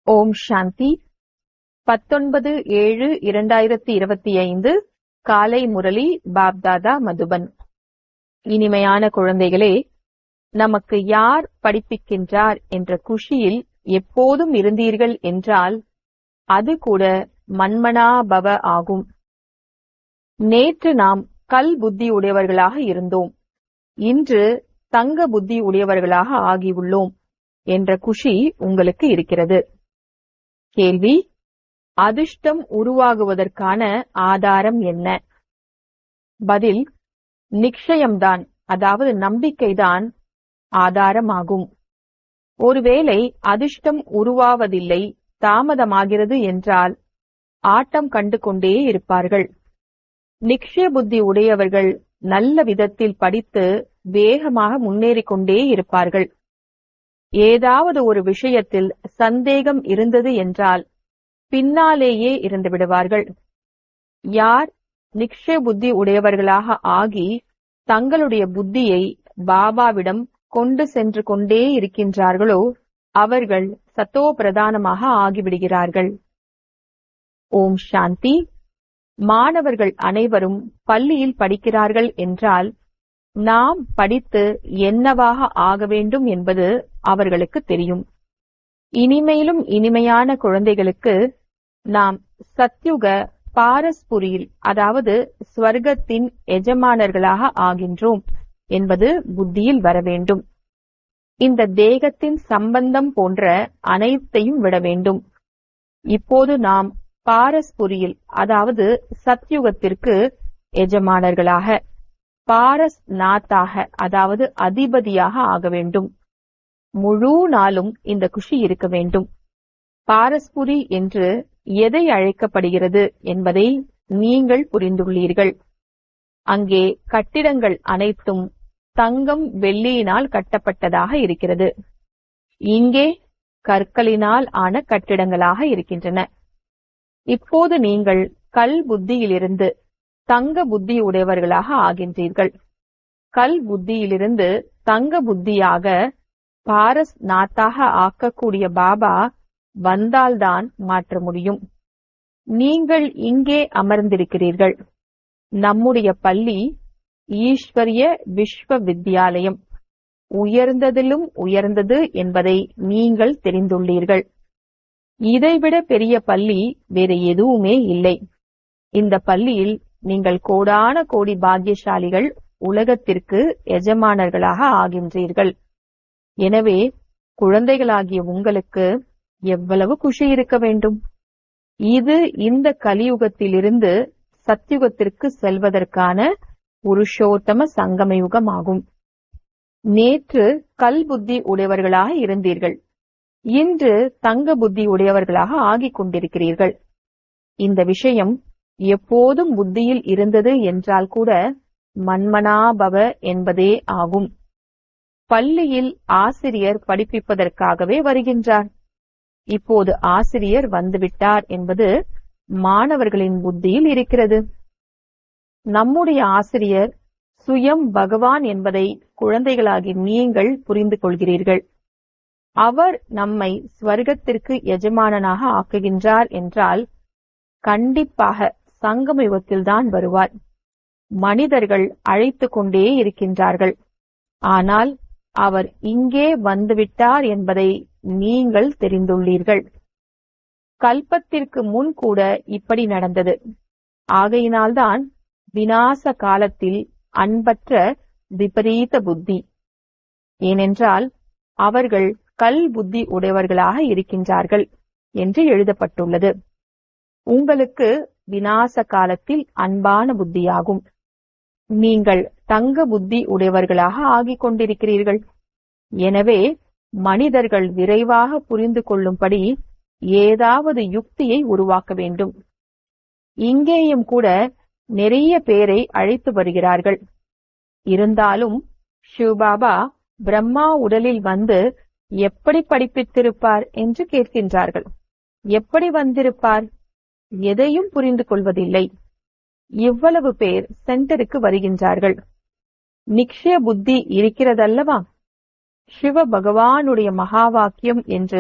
ஓம் சாந்தி பத்தொன்பது ஏழு இரண்டாயிரத்தி இருபத்தி ஐந்து காலை முரளி பாப்தாதா மதுபன் இனிமையான குழந்தைகளே நமக்கு யார் படிப்பிக்கின்றார் என்ற குஷியில் எப்போதும் இருந்தீர்கள் என்றால் அது கூட மன்மனா பவ ஆகும் நேற்று நாம் கல் புத்தி உடையவர்களாக இருந்தோம் இன்று தங்க புத்தி உடையவர்களாக ஆகியுள்ளோம் என்ற குஷி உங்களுக்கு இருக்கிறது கேள்வி அதிர்ஷ்டம் உருவாகுவதற்கான ஆதாரம் என்ன பதில் நிச்சயம்தான் அதாவது நம்பிக்கைதான் ஆதாரமாகும் ஒருவேளை அதிர்ஷ்டம் உருவாவதில்லை தாமதமாகிறது என்றால் ஆட்டம் கண்டு கொண்டே இருப்பார்கள் நிக்ஷய புத்தி உடையவர்கள் நல்ல விதத்தில் படித்து வேகமாக முன்னேறிக் கொண்டே இருப்பார்கள் ஏதாவது ஒரு விஷயத்தில் சந்தேகம் இருந்தது என்றால் பின்னாலேயே இருந்து விடுவார்கள் யார் நிக்ஷய புத்தி உடையவர்களாக ஆகி தங்களுடைய புத்தியை பாபாவிடம் கொண்டு சென்று கொண்டே இருக்கின்றார்களோ அவர்கள் சத்தோ பிரதானமாக ஆகிவிடுகிறார்கள் ஓம் சாந்தி மாணவர்கள் அனைவரும் பள்ளியில் படிக்கிறார்கள் என்றால் நாம் படித்து என்னவாக ஆக வேண்டும் என்பது அவர்களுக்கு தெரியும் இனிமேலும் இனிமையான குழந்தைகளுக்கு நாம் சத்யுக பாரஸ்புரியில் அதாவது ஸ்வர்க்கத்தின் எஜமானர்களாக ஆகின்றோம் என்பது புத்தியில் வர வேண்டும் இந்த தேகத்தின் சம்பந்தம் போன்ற அனைத்தையும் விட வேண்டும் இப்போது நாம் பாரஸ்புரியில் அதாவது சத்யுகத்திற்கு எஜமானர்களாக பாரஸ் நாத்தாக அதாவது அதிபதியாக ஆக வேண்டும் முழு நாளும் இந்த குஷி இருக்க வேண்டும் பாரஸ்புரி என்று எதை அழைக்கப்படுகிறது என்பதை நீங்கள் புரிந்துள்ளீர்கள் அங்கே கட்டிடங்கள் அனைத்தும் தங்கம் வெள்ளியினால் கட்டப்பட்டதாக இருக்கிறது இங்கே கற்களினால் ஆன கட்டிடங்களாக இருக்கின்றன இப்போது நீங்கள் கல் புத்தியிலிருந்து தங்க புத்தி உடையவர்களாக ஆகின்றீர்கள் கல் புத்தியிலிருந்து தங்க புத்தியாக பாரஸ் நாத்தாக ஆக்கக்கூடிய பாபா வந்தால்தான் மாற்ற முடியும் நீங்கள் இங்கே அமர்ந்திருக்கிறீர்கள் நம்முடைய பள்ளி ஈஸ்வரிய விஸ்வ வித்யாலயம் உயர்ந்ததிலும் உயர்ந்தது என்பதை நீங்கள் தெரிந்துள்ளீர்கள் இதைவிட பெரிய பள்ளி வேறு எதுவுமே இல்லை இந்த பள்ளியில் நீங்கள் கோடான கோடி பாக்கியசாலிகள் உலகத்திற்கு எஜமானர்களாக ஆகின்றீர்கள் எனவே குழந்தைகளாகிய உங்களுக்கு எவ்வளவு குஷி இருக்க வேண்டும் இது இந்த கலியுகத்திலிருந்து சத்யுகத்திற்கு செல்வதற்கான புருஷோத்தம சங்கம யுகம் ஆகும் நேற்று கல் புத்தி உடையவர்களாக இருந்தீர்கள் இன்று தங்க புத்தி உடையவர்களாக ஆகிக் கொண்டிருக்கிறீர்கள் இந்த விஷயம் எப்போதும் புத்தியில் இருந்தது என்றால் கூட மன்மனாபவ என்பதே ஆகும் பள்ளியில் ஆசிரியர் படிப்பிப்பதற்காகவே வருகின்றார் இப்போது ஆசிரியர் வந்துவிட்டார் என்பது மாணவர்களின் புத்தியில் இருக்கிறது நம்முடைய ஆசிரியர் சுயம் பகவான் என்பதை குழந்தைகளாகி நீங்கள் புரிந்து கொள்கிறீர்கள் அவர் நம்மை ஸ்வர்க்கத்திற்கு எஜமானனாக ஆக்குகின்றார் என்றால் கண்டிப்பாக சங்கம யுகத்தில்தான் வருவார் மனிதர்கள் அழைத்து கொண்டே இருக்கின்றார்கள் ஆனால் அவர் இங்கே வந்துவிட்டார் என்பதை நீங்கள் தெரிந்துள்ளீர்கள் கல்பத்திற்கு முன் கூட இப்படி நடந்தது ஆகையினால்தான் வினாச காலத்தில் அன்பற்ற விபரீத புத்தி ஏனென்றால் அவர்கள் கல் புத்தி உடையவர்களாக இருக்கின்றார்கள் என்று எழுதப்பட்டுள்ளது உங்களுக்கு வினாச காலத்தில் அன்பான புத்தியாகும் நீங்கள் தங்க புத்தி உடையவர்களாக ஆகிக் கொண்டிருக்கிறீர்கள் எனவே மனிதர்கள் விரைவாக புரிந்து கொள்ளும்படி ஏதாவது யுக்தியை உருவாக்க வேண்டும் இங்கேயும் கூட நிறைய பேரை அழைத்து வருகிறார்கள் இருந்தாலும் சிவபாபா பிரம்மா உடலில் வந்து எப்படி படிப்பித்திருப்பார் என்று கேட்கின்றார்கள் எப்படி வந்திருப்பார் எதையும் புரிந்து கொள்வதில்லை இவ்வளவு பேர் சென்டருக்கு வருகின்றார்கள் நிக்ஷய புத்தி இருக்கிறதல்லவா சிவ பகவானுடைய மகா வாக்கியம் என்று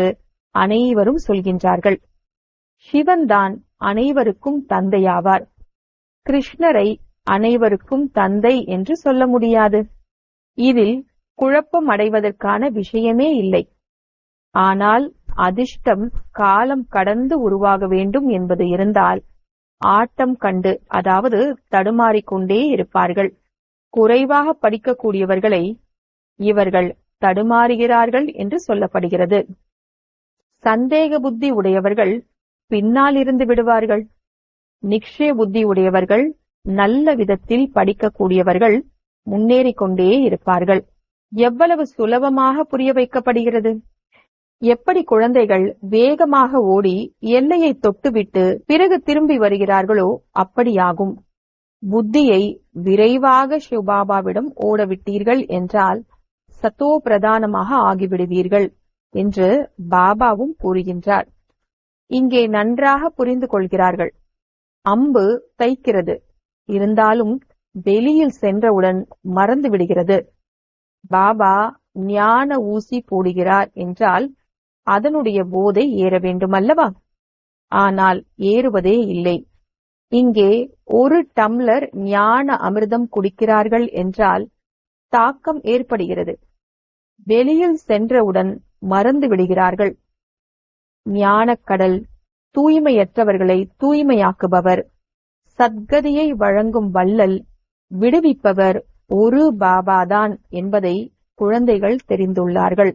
அனைவரும் சொல்கின்றார்கள் சிவன்தான் அனைவருக்கும் தந்தையாவார் கிருஷ்ணரை அனைவருக்கும் தந்தை என்று சொல்ல முடியாது இதில் குழப்பம் அடைவதற்கான விஷயமே இல்லை ஆனால் அதிர்ஷ்டம் காலம் கடந்து உருவாக வேண்டும் என்பது இருந்தால் ஆட்டம் கண்டு அதாவது தடுமாறிக்கொண்டே இருப்பார்கள் குறைவாக படிக்கக்கூடியவர்களை இவர்கள் தடுமாறுகிறார்கள் என்று சொல்லப்படுகிறது சந்தேக புத்தி உடையவர்கள் பின்னால் இருந்து விடுவார்கள் நிக்ஷய புத்தி உடையவர்கள் நல்ல விதத்தில் படிக்கக்கூடியவர்கள் முன்னேறிக் கொண்டே இருப்பார்கள் எவ்வளவு சுலபமாக புரிய வைக்கப்படுகிறது எப்படி குழந்தைகள் வேகமாக ஓடி எல்லையை தொட்டுவிட்டு பிறகு திரும்பி வருகிறார்களோ அப்படியாகும் புத்தியை விரைவாக சிவபாபாவிடம் ஓடவிட்டீர்கள் என்றால் சத்தோ பிரதானமாக ஆகிவிடுவீர்கள் என்று பாபாவும் கூறுகின்றார் இங்கே நன்றாக புரிந்து கொள்கிறார்கள் அம்பு தைக்கிறது இருந்தாலும் வெளியில் சென்றவுடன் மறந்து விடுகிறது பாபா ஞான ஊசி போடுகிறார் என்றால் அதனுடைய போதை ஏற வேண்டும் அல்லவா ஆனால் ஏறுவதே இல்லை இங்கே ஒரு டம்ளர் ஞான அமிர்தம் குடிக்கிறார்கள் என்றால் தாக்கம் ஏற்படுகிறது வெளியில் சென்றவுடன் மறந்து விடுகிறார்கள் ஞானக்கடல் தூய்மையற்றவர்களை தூய்மையாக்குபவர் சத்கதியை வழங்கும் வள்ளல் விடுவிப்பவர் ஒரு பாபாதான் என்பதை குழந்தைகள் தெரிந்துள்ளார்கள்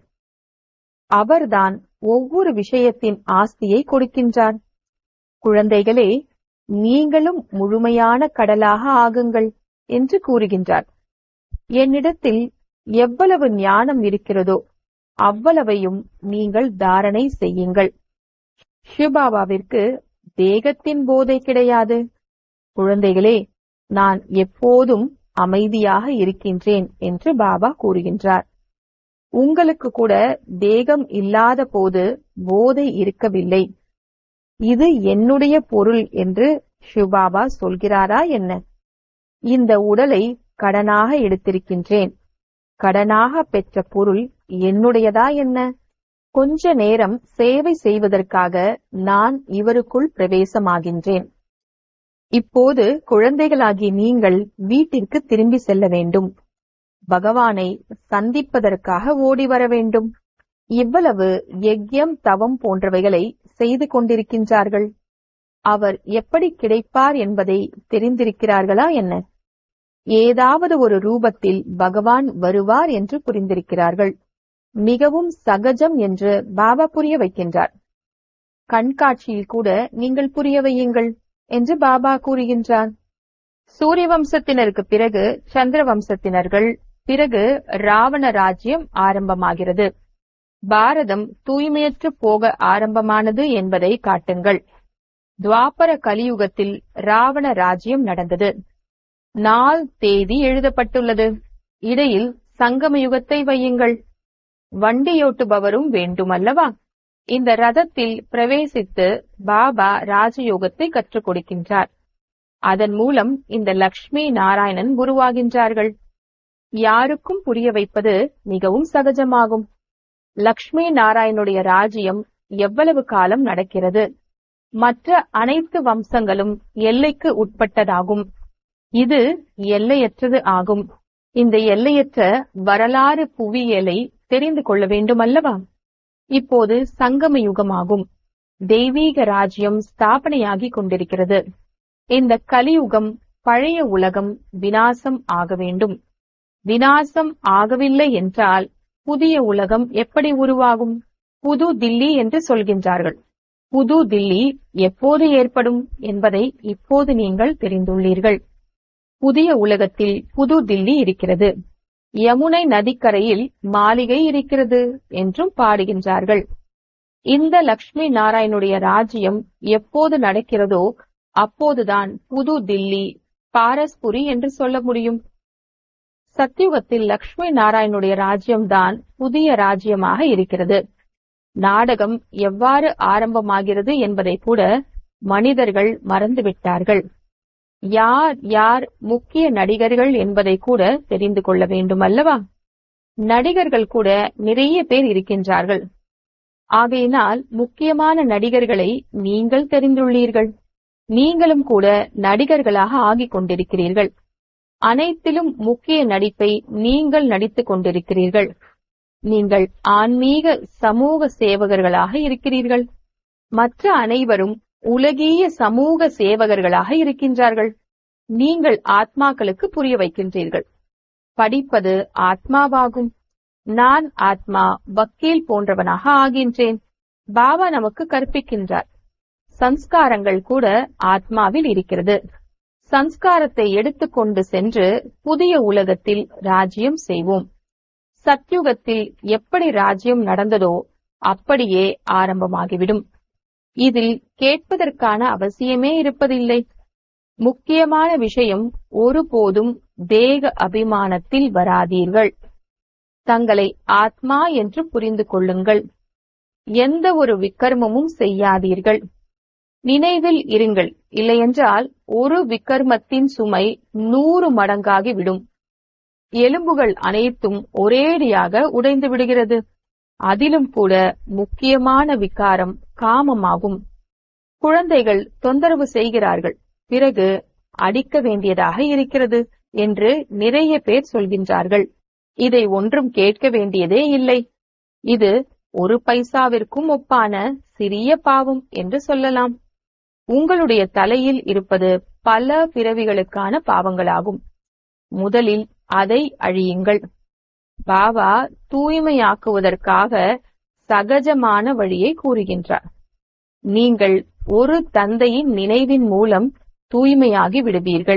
அவர்தான் ஒவ்வொரு விஷயத்தின் ஆஸ்தியை கொடுக்கின்றார் குழந்தைகளே நீங்களும் முழுமையான கடலாக ஆகுங்கள் என்று கூறுகின்றார் என்னிடத்தில் எவ்வளவு ஞானம் இருக்கிறதோ அவ்வளவையும் நீங்கள் தாரணை செய்யுங்கள் சிவபாபாவிற்கு தேகத்தின் போதை கிடையாது குழந்தைகளே நான் எப்போதும் அமைதியாக இருக்கின்றேன் என்று பாபா கூறுகின்றார் உங்களுக்கு கூட தேகம் இல்லாத போது போதை இருக்கவில்லை இது என்னுடைய பொருள் என்று சிவபாபா சொல்கிறாரா என்ன இந்த உடலை கடனாக எடுத்திருக்கின்றேன் கடனாக பெற்ற பொருள் என்னுடையதா என்ன கொஞ்ச நேரம் சேவை செய்வதற்காக நான் இவருக்குள் பிரவேசமாகின்றேன் இப்போது குழந்தைகளாகி நீங்கள் வீட்டிற்கு திரும்பி செல்ல வேண்டும் பகவானை சந்திப்பதற்காக ஓடி வர வேண்டும் இவ்வளவு யக்யம் தவம் போன்றவைகளை செய்து கொண்டிருக்கின்றார்கள் அவர் எப்படி கிடைப்பார் என்பதை தெரிந்திருக்கிறார்களா என்ன ஏதாவது ஒரு ரூபத்தில் பகவான் வருவார் என்று புரிந்திருக்கிறார்கள் மிகவும் சகஜம் என்று பாபா புரிய வைக்கின்றார் கண்காட்சியில் கூட நீங்கள் புரிய வையுங்கள் என்று பாபா கூறுகின்றார் சூரிய வம்சத்தினருக்கு பிறகு சந்திர வம்சத்தினர்கள் பிறகு ராவண ராஜ்யம் ஆரம்பமாகிறது பாரதம் தூய்மையற்று போக ஆரம்பமானது என்பதை காட்டுங்கள் துவாபர கலியுகத்தில் ராவண ராஜ்யம் நடந்தது நாள் தேதி எழுதப்பட்டுள்ளது இடையில் சங்கம யுகத்தை வையுங்கள் வண்டியோட்டுபவரும் வேண்டுமல்லவா இந்த ரதத்தில் பிரவேசித்து பாபா ராஜயோகத்தை கற்றுக் கொடுக்கின்றார் அதன் மூலம் இந்த லக்ஷ்மி நாராயணன் உருவாகின்றார்கள் யாருக்கும் புரிய வைப்பது மிகவும் சகஜமாகும் லக்ஷ்மி நாராயணுடைய ராஜ்யம் எவ்வளவு காலம் நடக்கிறது மற்ற அனைத்து வம்சங்களும் எல்லைக்கு உட்பட்டதாகும் இது எல்லையற்றது ஆகும் இந்த எல்லையற்ற வரலாறு புவியியலை தெரிந்து கொள்ள வேண்டும் அல்லவா இப்போது சங்கம யுகமாகும் தெய்வீக ராஜ்யம் ஸ்தாபனையாகி கொண்டிருக்கிறது இந்த கலியுகம் பழைய உலகம் வினாசம் ஆக வேண்டும் வினாசம் ஆகவில்லை என்றால் புதிய உலகம் எப்படி உருவாகும் புது தில்லி என்று சொல்கின்றார்கள் புது தில்லி எப்போது ஏற்படும் என்பதை இப்போது நீங்கள் தெரிந்துள்ளீர்கள் புதிய உலகத்தில் புது தில்லி இருக்கிறது யமுனை நதிக்கரையில் மாளிகை இருக்கிறது என்றும் பாடுகின்றார்கள் இந்த லக்ஷ்மி நாராயணுடைய ராஜ்யம் எப்போது நடக்கிறதோ அப்போதுதான் புது தில்லி பாரஸ்புரி என்று சொல்ல முடியும் சத்தியுகத்தில் லக்ஷ்மி நாராயணுடைய ராஜ்யம்தான் புதிய ராஜ்யமாக இருக்கிறது நாடகம் எவ்வாறு ஆரம்பமாகிறது என்பதை கூட மனிதர்கள் மறந்துவிட்டார்கள் யார் யார் முக்கிய நடிகர்கள் என்பதை கூட தெரிந்து கொள்ள வேண்டும் அல்லவா நடிகர்கள் கூட நிறைய பேர் இருக்கின்றார்கள் ஆகையினால் முக்கியமான நடிகர்களை நீங்கள் தெரிந்துள்ளீர்கள் நீங்களும் கூட நடிகர்களாக ஆகிக் கொண்டிருக்கிறீர்கள் அனைத்திலும் முக்கிய நடிப்பை நீங்கள் நடித்துக் கொண்டிருக்கிறீர்கள் நீங்கள் ஆன்மீக சமூக சேவகர்களாக இருக்கிறீர்கள் மற்ற அனைவரும் உலகிய சமூக சேவகர்களாக இருக்கின்றார்கள் நீங்கள் ஆத்மாக்களுக்கு புரிய வைக்கின்றீர்கள் படிப்பது ஆத்மாவாகும் நான் ஆத்மா வக்கீல் போன்றவனாக ஆகின்றேன் பாபா நமக்கு கற்பிக்கின்றார் சம்ஸ்காரங்கள் கூட ஆத்மாவில் இருக்கிறது சம்ஸ்காரத்தை எடுத்துக்கொண்டு சென்று புதிய உலகத்தில் ராஜ்யம் செய்வோம் சத்யுகத்தில் எப்படி ராஜ்யம் நடந்ததோ அப்படியே ஆரம்பமாகிவிடும் இதில் கேட்பதற்கான அவசியமே இருப்பதில்லை முக்கியமான விஷயம் ஒருபோதும் தேக அபிமானத்தில் வராதீர்கள் தங்களை ஆத்மா என்று புரிந்து கொள்ளுங்கள் எந்த ஒரு விக்கர்மமும் செய்யாதீர்கள் நினைவில் இருங்கள் இல்லையென்றால் ஒரு விக்கர்மத்தின் சுமை நூறு மடங்காகி விடும் எலும்புகள் அனைத்தும் ஒரேடியாக உடைந்து விடுகிறது அதிலும் கூட முக்கியமான விகாரம் காமமாகும் குழந்தைகள் தொந்தரவு செய்கிறார்கள் பிறகு அடிக்க வேண்டியதாக இருக்கிறது என்று நிறைய பேர் சொல்கின்றார்கள் இதை ஒன்றும் கேட்க வேண்டியதே இல்லை இது ஒரு பைசாவிற்கும் ஒப்பான சிறிய பாவம் என்று சொல்லலாம் உங்களுடைய தலையில் இருப்பது பல பிறவிகளுக்கான பாவங்களாகும் முதலில் அதை அழியுங்கள் பாபா தூய்மையாக்குவதற்காக சகஜமான வழியை கூறுகின்றார் நீங்கள் ஒரு தந்தையின் நினைவின் மூலம் தூய்மையாகி விடுவீர்கள்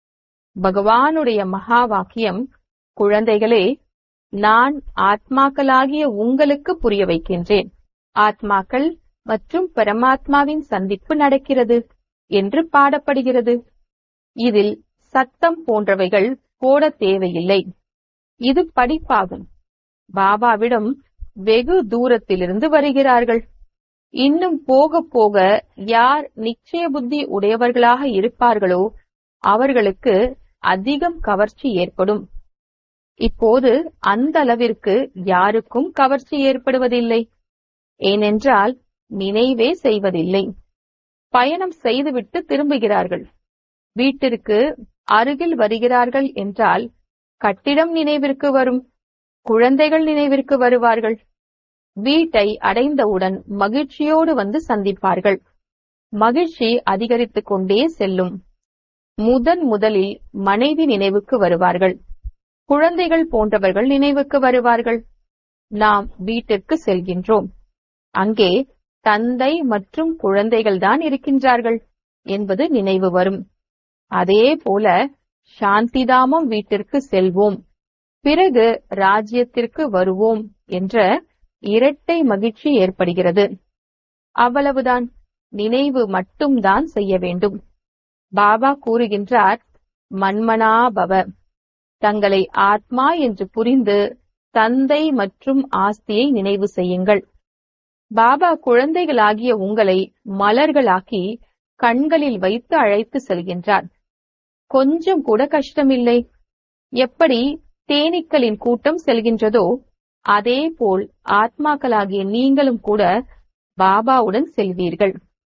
பகவானுடைய மகா வாக்கியம் குழந்தைகளே நான் ஆத்மாக்களாகிய உங்களுக்கு புரிய வைக்கின்றேன் ஆத்மாக்கள் மற்றும் பரமாத்மாவின் சந்திப்பு நடக்கிறது என்று பாடப்படுகிறது இதில் சத்தம் போன்றவைகள் போட தேவையில்லை இது படிப்பாகும் பாபாவிடம் வெகு தூரத்திலிருந்து வருகிறார்கள் இன்னும் போக போக யார் நிச்சய புத்தி உடையவர்களாக இருப்பார்களோ அவர்களுக்கு அதிகம் கவர்ச்சி ஏற்படும் இப்போது அந்த அளவிற்கு யாருக்கும் கவர்ச்சி ஏற்படுவதில்லை ஏனென்றால் நினைவே செய்வதில்லை பயணம் செய்துவிட்டு திரும்புகிறார்கள் வீட்டிற்கு அருகில் வருகிறார்கள் என்றால் கட்டிடம் நினைவிற்கு வரும் குழந்தைகள் நினைவிற்கு வருவார்கள் வீட்டை அடைந்தவுடன் மகிழ்ச்சியோடு வந்து சந்திப்பார்கள் மகிழ்ச்சி அதிகரித்துக் கொண்டே செல்லும் முதன் முதலில் மனைவி நினைவுக்கு வருவார்கள் குழந்தைகள் போன்றவர்கள் நினைவுக்கு வருவார்கள் நாம் வீட்டிற்கு செல்கின்றோம் அங்கே தந்தை மற்றும் குழந்தைகள்தான் இருக்கின்றார்கள் என்பது நினைவு வரும் அதே போல சாந்திதாமம் வீட்டிற்கு செல்வோம் பிறகு ராஜ்யத்திற்கு வருவோம் என்ற இரட்டை மகிழ்ச்சி ஏற்படுகிறது அவ்வளவுதான் நினைவு மட்டும்தான் செய்ய வேண்டும் பாபா கூறுகின்றார் மன்மனாபவ தங்களை ஆத்மா என்று புரிந்து தந்தை மற்றும் ஆஸ்தியை நினைவு செய்யுங்கள் பாபா குழந்தைகளாகிய உங்களை மலர்களாக்கி கண்களில் வைத்து அழைத்து செல்கின்றார் கொஞ்சம் கூட கஷ்டமில்லை எப்படி தேனீக்களின் கூட்டம் செல்கின்றதோ அதே போல் ஆத்மாக்களாகிய நீங்களும் கூட பாபாவுடன் செல்வீர்கள்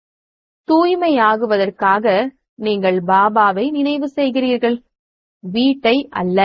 தூய்மையாகுவதற்காக நீங்கள் பாபாவை நினைவு செய்கிறீர்கள் வீட்டை அல்ல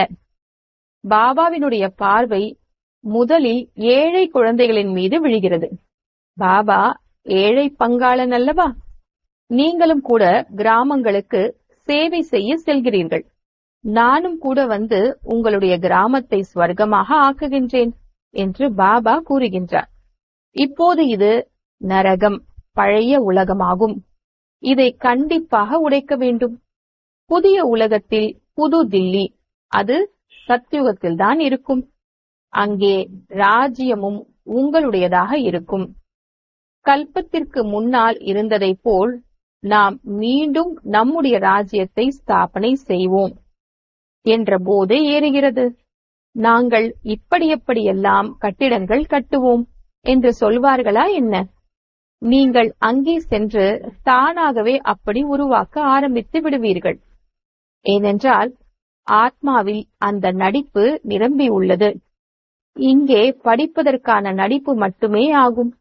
பாபாவினுடைய பார்வை முதலில் ஏழை குழந்தைகளின் மீது விழுகிறது பாபா ஏழை பங்காளன் அல்லவா நீங்களும் கூட கிராமங்களுக்கு சேவை செய்ய செல்கிறீர்கள் நானும் கூட வந்து உங்களுடைய கிராமத்தை ஸ்வர்க்கமாக ஆக்குகின்றேன் என்று பாபா கூறுகின்றார் இப்போது இது நரகம் பழைய உலகமாகும் இதை கண்டிப்பாக உடைக்க வேண்டும் புதிய உலகத்தில் புது தில்லி அது சத்யுகத்தில்தான் இருக்கும் அங்கே ராஜ்யமும் உங்களுடையதாக இருக்கும் கல்பத்திற்கு முன்னால் இருந்ததைப் போல் நாம் மீண்டும் நம்முடைய ராஜ்யத்தை ஸ்தாபனை செய்வோம் என்ற போதே ஏறுகிறது நாங்கள் இப்படி எப்படியெல்லாம் கட்டிடங்கள் கட்டுவோம் என்று சொல்வார்களா என்ன நீங்கள் அங்கே சென்று தானாகவே அப்படி உருவாக்க ஆரம்பித்து விடுவீர்கள் ஏனென்றால் ஆத்மாவில் அந்த நடிப்பு நிரம்பி உள்ளது இங்கே படிப்பதற்கான நடிப்பு மட்டுமே ஆகும்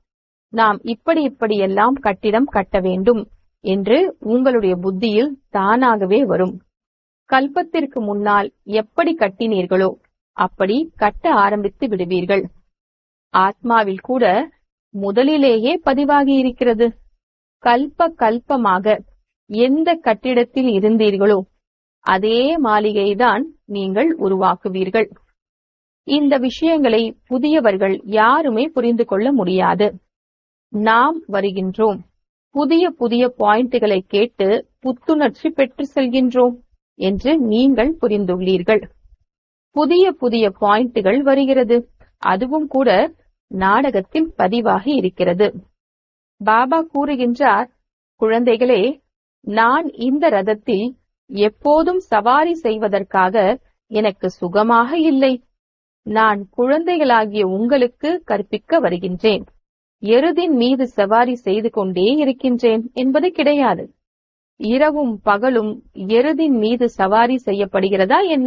நாம் இப்படி இப்படியெல்லாம் கட்டிடம் கட்ட வேண்டும் என்று உங்களுடைய புத்தியில் தானாகவே வரும் கல்பத்திற்கு முன்னால் எப்படி கட்டினீர்களோ அப்படி கட்ட ஆரம்பித்து விடுவீர்கள் ஆத்மாவில் கூட முதலிலேயே பதிவாகி இருக்கிறது கல்ப கல்பமாக எந்த கட்டிடத்தில் இருந்தீர்களோ அதே மாளிகைதான் நீங்கள் உருவாக்குவீர்கள் இந்த விஷயங்களை புதியவர்கள் யாருமே புரிந்து கொள்ள முடியாது நாம் வருகின்றோம் புதிய புதிய பாயிண்ட்களை கேட்டு புத்துணர்ச்சி பெற்று செல்கின்றோம் என்று நீங்கள் புரிந்துள்ளீர்கள் புதிய புதிய பாயிண்ட்கள் வருகிறது அதுவும் கூட நாடகத்தில் பதிவாகி இருக்கிறது பாபா கூறுகின்றார் குழந்தைகளே நான் இந்த ரதத்தில் எப்போதும் சவாரி செய்வதற்காக எனக்கு சுகமாக இல்லை நான் குழந்தைகளாகிய உங்களுக்கு கற்பிக்க வருகின்றேன் எருதின் மீது சவாரி செய்து கொண்டே இருக்கின்றேன் என்பது கிடையாது இரவும் பகலும் எருதின் மீது சவாரி செய்யப்படுகிறதா என்ன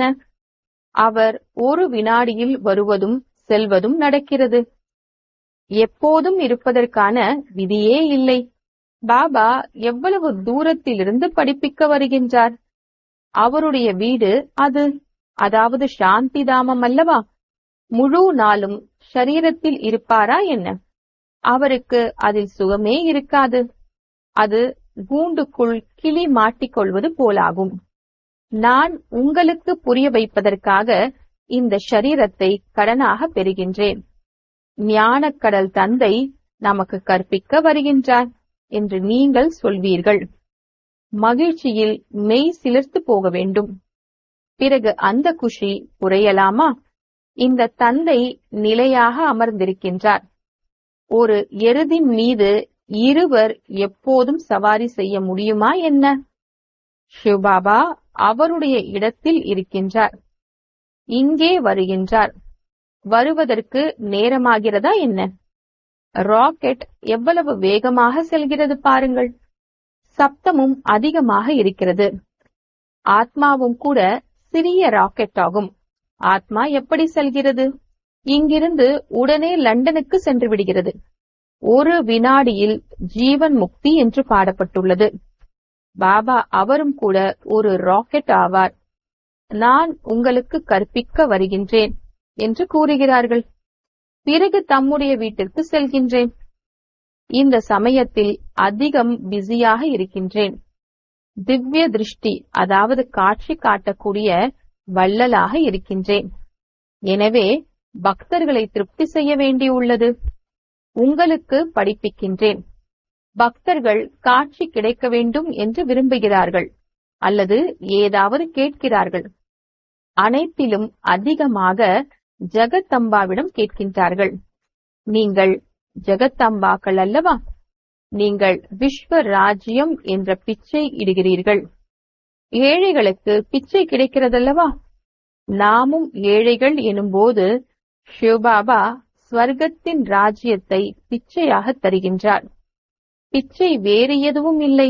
அவர் ஒரு வினாடியில் வருவதும் செல்வதும் நடக்கிறது எப்போதும் இருப்பதற்கான விதியே இல்லை பாபா எவ்வளவு தூரத்திலிருந்து படிப்பிக்க வருகின்றார் அவருடைய வீடு அது அதாவது சாந்தி தாமம் அல்லவா முழு நாளும் ஷரீரத்தில் இருப்பாரா என்ன அவருக்கு அதில் சுகமே இருக்காது அது கூண்டுக்குள் கிளி மாட்டிக்கொள்வது போலாகும் நான் உங்களுக்கு புரிய வைப்பதற்காக இந்த ஷரீரத்தை கடனாக பெறுகின்றேன் ஞானக்கடல் தந்தை நமக்கு கற்பிக்க வருகின்றார் என்று நீங்கள் சொல்வீர்கள் மகிழ்ச்சியில் மெய் சிலிர்த்து போக வேண்டும் பிறகு அந்த குஷி குறையலாமா இந்த தந்தை நிலையாக அமர்ந்திருக்கின்றார் ஒரு எருதின் மீது இருவர் எப்போதும் சவாரி செய்ய முடியுமா என்ன சிவபாபா அவருடைய இடத்தில் இருக்கின்றார் இங்கே வருகின்றார் வருவதற்கு நேரமாகிறதா என்ன ராக்கெட் எவ்வளவு வேகமாக செல்கிறது பாருங்கள் சப்தமும் அதிகமாக இருக்கிறது ஆத்மாவும் கூட சிறிய ராக்கெட் ஆகும் ஆத்மா எப்படி செல்கிறது இங்கிருந்து உடனே லண்டனுக்கு சென்று விடுகிறது ஒரு வினாடியில் ஜீவன் முக்தி என்று பாடப்பட்டுள்ளது பாபா அவரும் கூட ஒரு ராக்கெட் ஆவார் நான் உங்களுக்கு கற்பிக்க வருகின்றேன் என்று கூறுகிறார்கள் பிறகு தம்முடைய வீட்டிற்கு செல்கின்றேன் இந்த சமயத்தில் அதிகம் பிஸியாக இருக்கின்றேன் திவ்ய திருஷ்டி அதாவது காட்சி காட்டக்கூடிய வள்ளலாக இருக்கின்றேன் எனவே பக்தர்களை திருப்தி செய்ய வேண்டியுள்ளது உங்களுக்கு படிப்பிக்கின்றேன் பக்தர்கள் காட்சி கிடைக்க வேண்டும் என்று விரும்புகிறார்கள் அல்லது ஏதாவது கேட்கிறார்கள் அனைத்திலும் அதிகமாக ஜெகத்தம்பாவிடம் கேட்கின்றார்கள் நீங்கள் ஜெகத்தம்பாக்கள் அல்லவா நீங்கள் விஸ்வ ராஜ்யம் என்ற பிச்சை இடுகிறீர்கள் ஏழைகளுக்கு பிச்சை கிடைக்கிறதல்லவா நாமும் ஏழைகள் எனும்போது சிவபாபா ஸ்வர்க்கத்தின் ராஜ்யத்தை பிச்சையாக தருகின்றார் பிச்சை வேறு எதுவும் இல்லை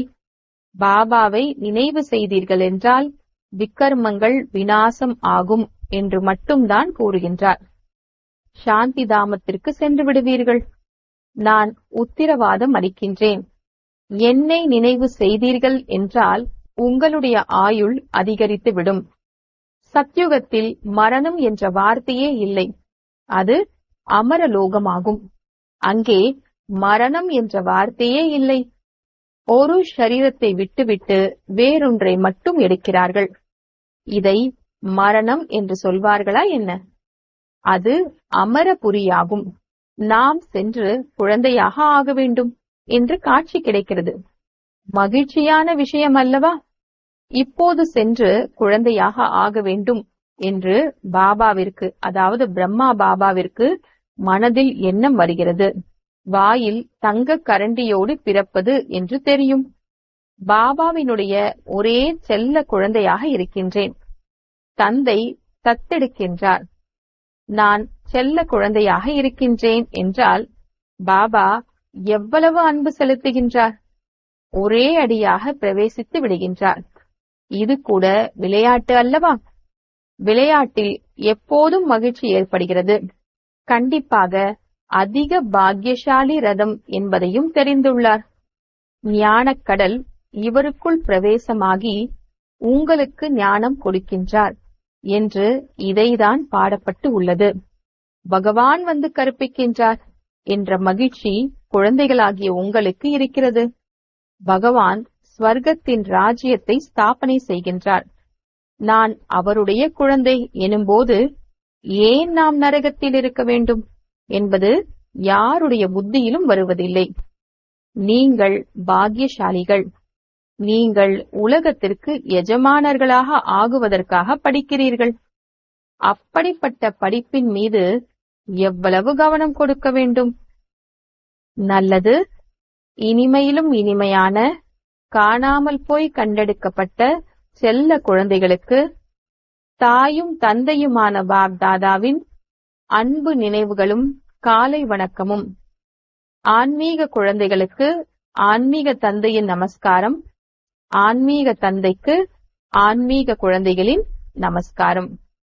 பாபாவை நினைவு செய்தீர்கள் என்றால் விக்கர்மங்கள் வினாசம் ஆகும் என்று மட்டும்தான் கூறுகின்றார் சாந்தி தாமத்திற்கு சென்று விடுவீர்கள் நான் உத்திரவாதம் அளிக்கின்றேன் என்னை நினைவு செய்தீர்கள் என்றால் உங்களுடைய ஆயுள் அதிகரித்து விடும் சத்யுகத்தில் மரணம் என்ற வார்த்தையே இல்லை அது அமரலோகமாகும் அங்கே மரணம் என்ற வார்த்தையே இல்லை ஒரு சரீரத்தை விட்டுவிட்டு வேறொன்றை மட்டும் எடுக்கிறார்கள் இதை மரணம் என்று சொல்வார்களா என்ன அது அமரபுரியாகும் நாம் சென்று குழந்தையாக ஆக வேண்டும் என்று காட்சி கிடைக்கிறது மகிழ்ச்சியான விஷயம் அல்லவா இப்போது சென்று குழந்தையாக ஆக வேண்டும் என்று பாபாவிற்கு அதாவது பிரம்மா பாபாவிற்கு மனதில் எண்ணம் வருகிறது வாயில் தங்க கரண்டியோடு பிறப்பது என்று தெரியும் பாபாவினுடைய ஒரே செல்ல குழந்தையாக இருக்கின்றேன் தந்தை தத்தெடுக்கின்றார் நான் செல்ல குழந்தையாக இருக்கின்றேன் என்றால் பாபா எவ்வளவு அன்பு செலுத்துகின்றார் ஒரே அடியாக பிரவேசித்து விடுகின்றார் இது கூட விளையாட்டு அல்லவா விளையாட்டில் எப்போதும் மகிழ்ச்சி ஏற்படுகிறது கண்டிப்பாக அதிக பாக்கியசாலி ரதம் என்பதையும் தெரிந்துள்ளார் ஞானக்கடல் இவருக்குள் பிரவேசமாகி உங்களுக்கு ஞானம் கொடுக்கின்றார் என்று இதைதான் பாடப்பட்டு உள்ளது பகவான் வந்து கற்பிக்கின்றார் என்ற மகிழ்ச்சி குழந்தைகளாகிய உங்களுக்கு இருக்கிறது பகவான் ஸ்வர்க்கத்தின் ராஜ்யத்தை ஸ்தாபனை செய்கின்றார் நான் அவருடைய குழந்தை எனும்போது ஏன் நாம் நரகத்தில் இருக்க வேண்டும் என்பது யாருடைய புத்தியிலும் வருவதில்லை நீங்கள் பாக்கியசாலிகள் நீங்கள் உலகத்திற்கு எஜமானர்களாக ஆகுவதற்காக படிக்கிறீர்கள் அப்படிப்பட்ட படிப்பின் மீது எவ்வளவு கவனம் கொடுக்க வேண்டும் நல்லது இனிமையிலும் இனிமையான காணாமல் போய் கண்டெடுக்கப்பட்ட செல்ல குழந்தைகளுக்கு தாயும் தந்தையுமான பாப் தாதாவின் அன்பு நினைவுகளும் காலை வணக்கமும் ஆன்மீக குழந்தைகளுக்கு ஆன்மீக தந்தையின் நமஸ்காரம் ஆன்மீக தந்தைக்கு ஆன்மீக குழந்தைகளின் நமஸ்காரம்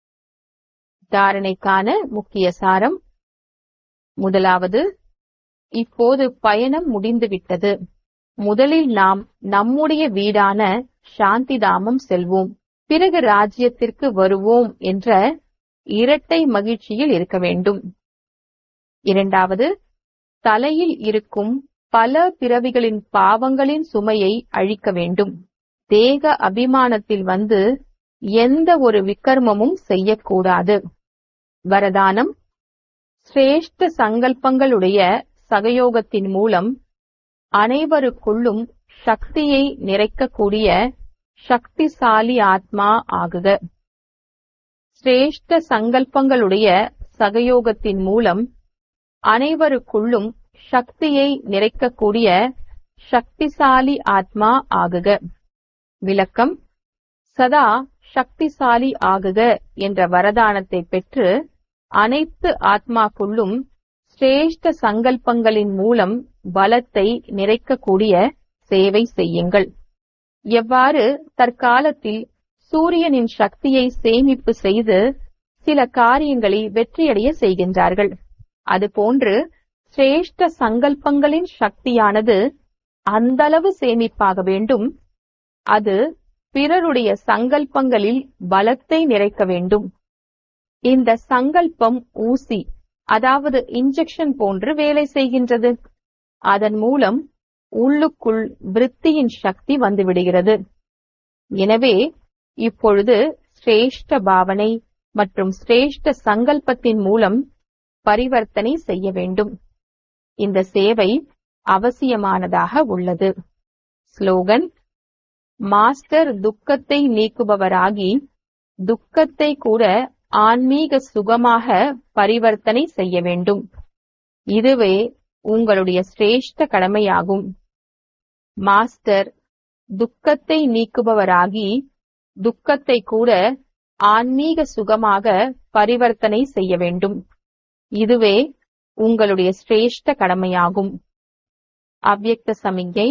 தாரணைக்கான முக்கிய சாரம் முதலாவது இப்போது பயணம் முடிந்துவிட்டது முதலில் நாம் நம்முடைய வீடான சாந்திதாமம் செல்வோம் பிறகு ராஜ்யத்திற்கு வருவோம் என்ற இரட்டை மகிழ்ச்சியில் இருக்க வேண்டும் இரண்டாவது தலையில் இருக்கும் பல பிறவிகளின் பாவங்களின் சுமையை அழிக்க வேண்டும் தேக அபிமானத்தில் வந்து எந்த ஒரு விக்கர்மமும் செய்யக்கூடாது வரதானம் சிரேஷ்ட சங்கல்பங்களுடைய சகயோகத்தின் மூலம் அனைவருக்குள்ளும் சக்தியை நிறைக்கக்கூடிய சக்திசாலி ஆத்மா ஆகுக சிரேஷ்ட சங்கல்பங்களுடைய சகயோகத்தின் மூலம் அனைவருக்குள்ளும் சக்தியை நிறைக்கக்கூடிய சக்திசாலி ஆத்மா ஆகுக விளக்கம் சதா சக்திசாலி ஆகுக என்ற வரதானத்தை பெற்று அனைத்து ஆத்மாக்குள்ளும் சிரேஷ்ட சங்கல்பங்களின் மூலம் பலத்தை நிறைக்கக்கூடிய சேவை செய்யுங்கள் எவ்வாறு தற்காலத்தில் சூரியனின் சக்தியை சேமிப்பு செய்து சில காரியங்களை வெற்றியடைய செய்கின்றார்கள் அதுபோன்று சிரேஷ்ட சங்கல்பங்களின் சக்தியானது அந்தளவு சேமிப்பாக வேண்டும் அது பிறருடைய சங்கல்பங்களில் பலத்தை நிறைக்க வேண்டும் இந்த சங்கல்பம் ஊசி அதாவது இன்ஜெக்ஷன் போன்று வேலை செய்கின்றது அதன் மூலம் உள்ளுக்குள் விருத்தியின் சக்தி வந்துவிடுகிறது எனவே இப்பொழுது சிரேஷ்ட பாவனை மற்றும் சிரேஷ்ட சங்கல்பத்தின் மூலம் பரிவர்த்தனை செய்ய வேண்டும் இந்த சேவை அவசியமானதாக உள்ளது ஸ்லோகன் மாஸ்டர் துக்கத்தை நீக்குபவராகி துக்கத்தை கூட ஆன்மீக சுகமாக பரிவர்த்தனை செய்ய வேண்டும் இதுவே உங்களுடைய சிரேஷ்ட கடமையாகும் மாஸ்டர் துக்கத்தை நீக்குபவராகி துக்கத்தை கூட ஆன்மீக சுகமாக பரிவர்த்தனை செய்ய வேண்டும் இதுவே உங்களுடைய சிரேஷ்ட கடமையாகும் அவ்யக்த சமிகை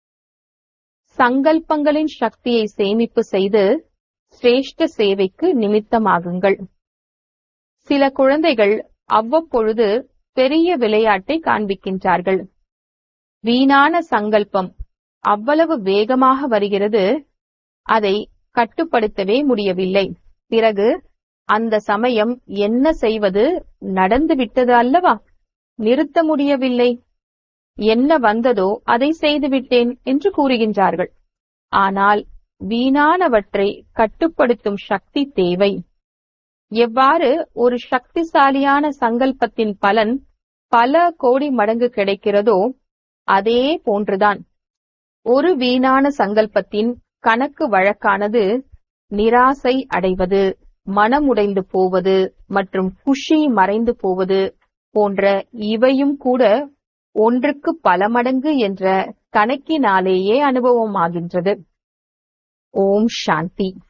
சங்கல்பங்களின் சக்தியை சேமிப்பு செய்து சிரேஷ்ட சேவைக்கு நிமித்தமாகுங்கள் சில குழந்தைகள் அவ்வப்பொழுது பெரிய விளையாட்டை காண்பிக்கின்றார்கள் வீணான சங்கல்பம் அவ்வளவு வேகமாக வருகிறது அதை கட்டுப்படுத்தவே முடியவில்லை பிறகு அந்த சமயம் என்ன செய்வது நடந்து விட்டது அல்லவா நிறுத்த முடியவில்லை என்ன வந்ததோ அதை செய்துவிட்டேன் என்று கூறுகின்றார்கள் ஆனால் வீணானவற்றை கட்டுப்படுத்தும் சக்தி தேவை எவ்வாறு ஒரு சக்திசாலியான சங்கல்பத்தின் பலன் பல கோடி மடங்கு கிடைக்கிறதோ அதே போன்றுதான் ஒரு வீணான சங்கல்பத்தின் கணக்கு வழக்கானது நிராசை அடைவது மனமுடைந்து போவது மற்றும் குஷி மறைந்து போவது போன்ற இவையும் கூட ஒன்றுக்கு பல மடங்கு என்ற கணக்கினாலேயே அனுபவமாகின்றது ஓம் சாந்தி